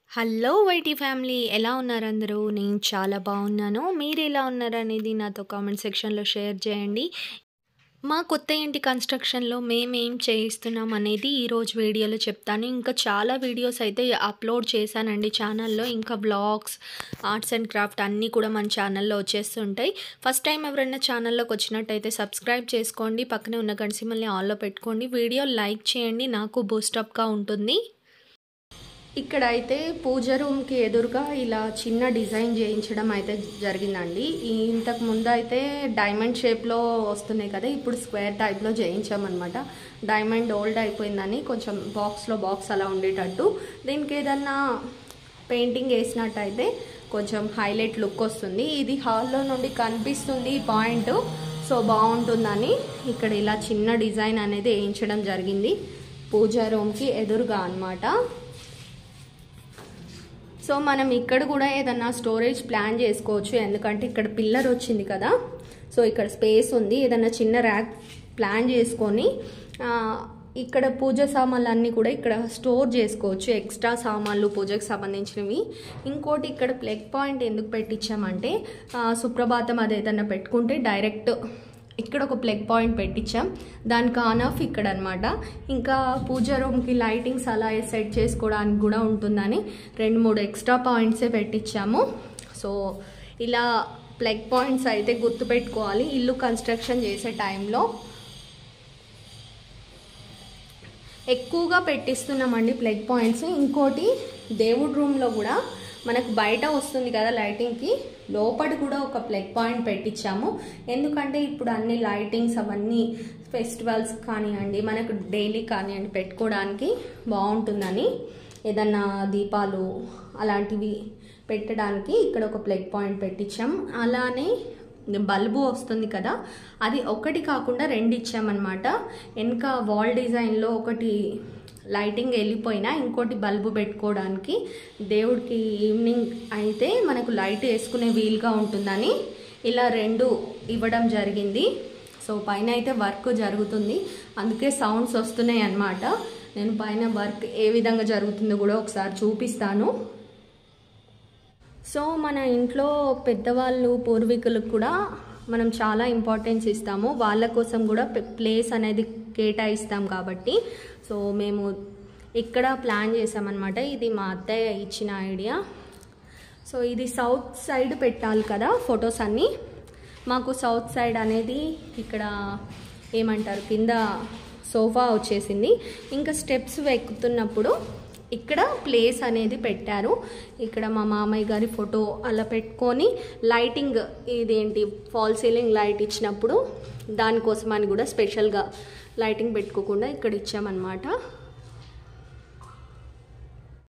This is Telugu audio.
హలో వైటీ ఫ్యామిలీ ఎలా ఉన్నారు అందరూ నేను చాలా బాగున్నాను మీరు ఎలా ఉన్నారనేది నాతో కామెంట్ సెక్షన్లో షేర్ చేయండి మా కొత్త ఇంటి కన్స్ట్రక్షన్లో మేమేం చేయిస్తున్నాం అనేది ఈరోజు వీడియోలో చెప్తాను ఇంకా చాలా వీడియోస్ అయితే అప్లోడ్ చేశానండి ఛానల్లో ఇంకా బ్లాగ్స్ ఆర్ట్స్ అండ్ క్రాఫ్ట్ అన్నీ కూడా మన ఛానల్లో వచ్చేస్తుంటాయి ఫస్ట్ టైం ఎవరైనా ఛానల్లోకి వచ్చినట్టయితే సబ్స్క్రైబ్ చేసుకోండి పక్కనే ఉన్న గడిసిమల్ని ఆన్లో పెట్టుకోండి వీడియో లైక్ చేయండి నాకు బూస్టప్గా ఉంటుంది ఇక్కడ అయితే పూజ రూమ్కి ఎదురుగా ఇలా చిన్న డిజైన్ చేయించడం అయితే జరిగిందండి ఈ ఇంతకు ముందు అయితే డైమండ్ షేప్లో వస్తున్నాయి కదా ఇప్పుడు స్క్వేర్ టైప్లో చేయించామన్నమాట డైమండ్ ఓల్డ్ అయిపోయిందని కొంచెం బాక్స్లో బాక్స్ అలా ఉండేటట్టు దీనికి ఏదన్నా పెయింటింగ్ వేసినట్టయితే కొంచెం హైలైట్ లుక్ వస్తుంది ఇది హాల్లో నుండి కనిపిస్తుంది ఈ పాయింట్ సో బాగుంటుందని ఇక్కడ ఇలా చిన్న డిజైన్ అనేది వేయించడం జరిగింది పూజా రూమ్కి ఎదురుగా అనమాట సో మనం ఇక్కడ కూడా ఏదన్నా స్టోరేజ్ ప్లాన్ చేసుకోవచ్చు ఎందుకంటే ఇక్కడ పిల్లర్ వచ్చింది కదా సో ఇక్కడ స్పేస్ ఉంది ఏదన్నా చిన్న ర్యాక్ ప్లాన్ చేసుకొని ఇక్కడ పూజ సామాన్లు అన్నీ కూడా ఇక్కడ స్టోర్ చేసుకోవచ్చు ఎక్స్ట్రా సామాన్లు పూజకు సంబంధించినవి ఇంకోటి ఇక్కడ ప్లగ్ పాయింట్ ఎందుకు పెట్టించామంటే సుప్రభాతం అది ఏదన్నా పెట్టుకుంటే డైరెక్ట్ ఇక్కడ ఒక ప్లగ్ పాయింట్ పెట్టించాం దానికి ఆన్ ఆఫ్ ఇక్కడ అనమాట ఇంకా పూజ రూమ్కి లైటింగ్స్ అలా సెట్ చేసుకోవడానికి కూడా ఉంటుందని రెండు మూడు ఎక్స్ట్రా పాయింట్సే పెట్టించాము సో ఇలా ప్లగ్ పాయింట్స్ అయితే గుర్తుపెట్టుకోవాలి ఇల్లు కన్స్ట్రక్షన్ చేసే టైంలో ఎక్కువగా పెట్టిస్తున్నామండి ప్లగ్ పాయింట్స్ ఇంకోటి దేవుడి రూమ్లో కూడా మనకు బయట వస్తుంది కదా లైటింగ్కి లోపల కూడా ఒక ప్లగ్ పాయింట్ పెట్టించాము ఎందుకంటే ఇప్పుడు అన్ని లైటింగ్స్ అవన్నీ ఫెస్టివల్స్ కానివ్వండి మనకు డైలీ కానివ్వండి పెట్టుకోవడానికి బాగుంటుందని ఏదన్నా దీపాలు అలాంటివి పెట్టడానికి ఇక్కడ ఒక ప్లగ్ పాయింట్ పెట్టించాం అలానే బల్బు వస్తుంది కదా అది ఒకటి కాకుండా రెండు ఇచ్చామన్నమాట వెనక వాల్ డిజైన్లో ఒకటి లైటింగ్ వెళ్ళిపోయినా ఇంకోటి బల్బు పెట్టుకోవడానికి దేవుడికి ఈవినింగ్ అయితే మనకు లైట్ వేసుకునే వీలుగా ఉంటుందని ఇలా రెండు ఇవ్వడం జరిగింది సో పైన అయితే వర్క్ జరుగుతుంది అందుకే సౌండ్స్ వస్తున్నాయి అన్నమాట నేను పైన వర్క్ ఏ విధంగా జరుగుతుందో కూడా ఒకసారి చూపిస్తాను సో మన ఇంట్లో పెద్దవాళ్ళు పూర్వీకులకు కూడా మనం చాలా ఇంపార్టెన్స్ ఇస్తాము వాళ్ళ కోసం కూడా ప్లేస్ అనేది కేటాయిస్తాం కాబట్టి సో మేము ఇక్కడ ప్లాన్ చేసామన్నమాట ఇది మా అత్తయ్య ఇచ్చిన ఐడియా సో ఇది సౌత్ సైడ్ పెట్టాలి కదా ఫొటోస్ అన్నీ మాకు సౌత్ సైడ్ అనేది ఇక్కడ ఏమంటారు కింద సోఫా వచ్చేసింది ఇంకా స్టెప్స్ ఎక్కుతున్నప్పుడు ఇక్కడ ప్లేస్ అనేది పెట్టారు ఇక్కడ మా మామయ్య గారి ఫోటో అలా పెట్టుకొని లైటింగ్ ఇదేంటి ఫాల్ సీలింగ్ లైట్ ఇచ్చినప్పుడు దానికోసం అని కూడా స్పెషల్గా లైటింగ్ పెట్టుకోకుండా ఇక్కడ ఇచ్చామన్నమాట